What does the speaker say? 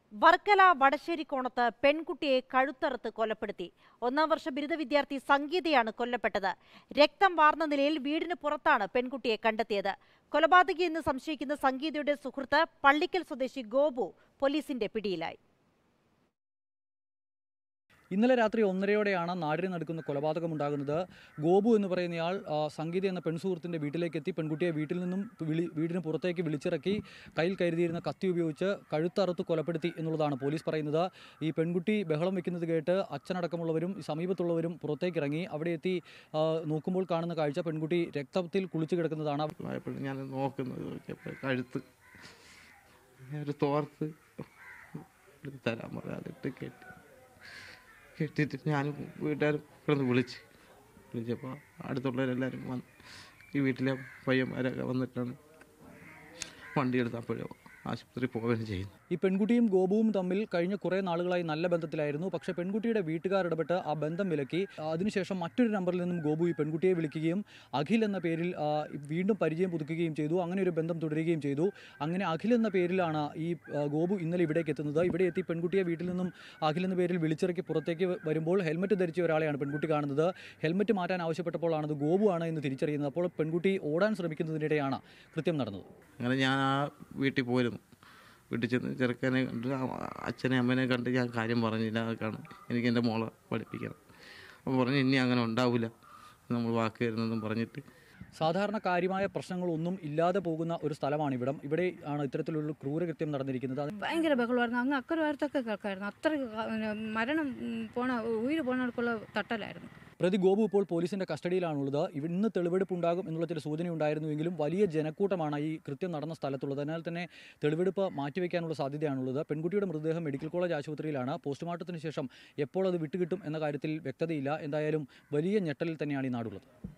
വർക്കല വടശ്ശേരിക്കോണത്ത് പെൺകുട്ടിയെ കഴുത്തറുത്ത് കൊലപ്പെടുത്തി ഒന്നാം വർഷ ബിരുദ വിദ്യാർത്ഥി സംഗീതയാണ് കൊല്ലപ്പെട്ടത് രക്തം വാർന്ന നിലയിൽ വീടിന് പുറത്താണ് പെൺകുട്ടിയെ കണ്ടെത്തിയത് കൊലപാതകി എന്ന് സംശയിക്കുന്ന സംഗീതയുടെ സുഹൃത്ത് പള്ളിക്കൽ സ്വദേശി ഗോപു പോലീസിന്റെ പിടിയിലായി ഇന്നലെ രാത്രി ഒന്നരയോടെയാണ് നാടിന് നടക്കുന്ന കൊലപാതകമുണ്ടാകുന്നത് ഗോപു എന്ന് പറയുന്നയാൾ ആ, സംഗീത എന്ന പെൺസുഹൃത്തിൻ്റെ വീട്ടിലേക്ക് എത്തി പെൺകുട്ടിയെ വീട്ടിൽ നിന്നും വിളി വീടിന് പുറത്തേക്ക് വിളിച്ചിറക്കി കയ്യിൽ കരുതിയിരുന്ന കത്തി ഉപയോഗിച്ച് കഴുത്തറുത്ത് കൊലപ്പെടുത്തി എന്നുള്ളതാണ് പോലീസ് പറയുന്നത് ഈ പെൺകുട്ടി ബഹളം വെക്കുന്നത് കേട്ട് അച്ഛനടക്കമുള്ളവരും ഈ സമീപത്തുള്ളവരും പുറത്തേക്ക് ഇറങ്ങി അവിടെ എത്തി ആ, നോക്കുമ്പോൾ കാണുന്ന കാഴ്ച പെൺകുട്ടി രക്തത്തിൽ കുളിച്ചു കിടക്കുന്നതാണ് ആയപ്പോഴും ഞാൻ നോക്കുന്നത് നോക്കിയപ്പോൾ കഴുത്ത് ഞാൻ ഒരു തോർത്ത് എടുത്ത് തരാൻ പറഞ്ഞു അതിട്ട് കെട്ടി കെട്ടിയിട്ട് ഞാനും വീട്ടുകാരും കിടന്ന് വിളിച്ച് വിളിച്ചപ്പോൾ അടുത്തുള്ളവരെല്ലാവരും വന്ന് ഈ വീട്ടിലെ പയ്യന്മാരൊക്കെ വന്നിട്ടാണ് വണ്ടി എടുത്ത് അപ്പോഴോ ആശുപത്രി പോവുകയും ചെയ്യുന്നു ഈ പെൺകുട്ടിയും ഗോപുവും തമ്മിൽ കഴിഞ്ഞ കുറേ നാളുകളായി നല്ല ബന്ധത്തിലായിരുന്നു പക്ഷേ പെൺകുട്ടിയുടെ വീട്ടുകാർ ഇടപെട്ട് ആ ബന്ധം വിലക്കി അതിനുശേഷം മറ്റൊരു നമ്പറിൽ നിന്നും ഗോപു ഈ പെൺകുട്ടിയെ വിളിക്കുകയും അഖിൽ എന്ന പേരിൽ ആ, വീണ്ടും പരിചയം പുതുക്കുകയും ചെയ്തു അങ്ങനെ ഒരു ബന്ധം തുടരുകയും ചെയ്തു അങ്ങനെ അഖിൽ എന്ന പേരിലാണ് ഈ ആ, ഗോപു ഇന്നലെ ഇവിടേക്ക് എത്തുന്നത് ഇവിടെ എത്തി പെൺകുട്ടിയെ വീട്ടിൽ നിന്നും അഖിൽ എന്ന പേരിൽ വിളിച്ചിറക്കി പുറത്തേക്ക് വരുമ്പോൾ ഹെൽമറ്റ് ധരിച്ച ഒരാളെയാണ് പെൺകുട്ടി കാണുന്നത് ഹെൽമറ്റ് മാറ്റാൻ ആവശ്യപ്പെട്ടപ്പോഴാണ് അത് ഗോപു ആണ് എന്ന് തിരിച്ചറിയുന്നത് അപ്പോൾ പെൺകുട്ടി ഓടാൻ ശ്രമിക്കുന്നതിനിടെയാണ് കൃത്യം നടന്നത് അങ്ങനെ ഞാൻ ആ വീട്ടിൽ പോയിരുന്നു വീട്ടിൽ ചെന്ന് ചെറുക്കനെ കണ്ട് ആ അച്ഛനെ അമ്മനെ കണ്ട് ഞാൻ കാര്യം പറഞ്ഞില്ല അതൊക്കെയാണ് എനിക്ക് എൻ്റെ മോളെ പഠിപ്പിക്കണം അപ്പോൾ പറഞ്ഞു ഇനി അങ്ങനെ ഉണ്ടാവില്ല നമ്മൾ വാക്ക് തരുന്നതെന്നും പറഞ്ഞിട്ട് സാധാരണ കാര്യമായ പ്രശ്നങ്ങളൊന്നും ഇല്ലാതെ പോകുന്ന ഒരു സ്ഥലമാണ് ഇവിടം ഇവിടെ ആണ് ഇത്തരത്തിലുള്ള ക്രൂരകൃത്യം നടന്നിരിക്കുന്നത് അത് ഭയങ്കര ബഹളമായിരുന്നു അങ്ങ് അക്കരെ വാരത്തൊക്കെ കേൾക്കായിരുന്നു അത്ര മരണം ഉം, പോണ ഉയിര് പോണവർക്കുള്ള തട്ടലായിരുന്നു പ്രതി ഗോപു ഇപ്പോൾ പോലീസിന്റെ കസ്റ്റഡിയിലാണുള്ളത് ഇവ- ഇന്ന് തെളിവെടുപ്പ് ഉണ്ടാകും എന്നുള്ള ചില സൂചനയുണ്ടായിരുന്നുവെങ്കിലും വലിയ ജനക്കൂട്ടമാണ് ഈ കൃത്യം നടന്ന സ്ഥലത്തുള്ളത് അതിനാൽ തന്നെ തെളിവെടുപ്പ് മാറ്റിവെക്കാനുള്ള സാധ്യതയാണുള്ളത് പെൺകുട്ടിയുടെ മൃതദേഹം മെഡിക്കൽ കോളേജ് ആശുപത്രിയിലാണ് പോസ്റ്റ്മോർട്ടത്തിന് ശേഷം എപ്പോൾ അത് വിട്ടുകിട്ടും എന്ന കാര്യത്തിൽ വ്യക്തതയില്ല എന്തായാലും വലിയ ഞെട്ടലിൽ തന്നെയാണ് ഈ നാടുള്ളത്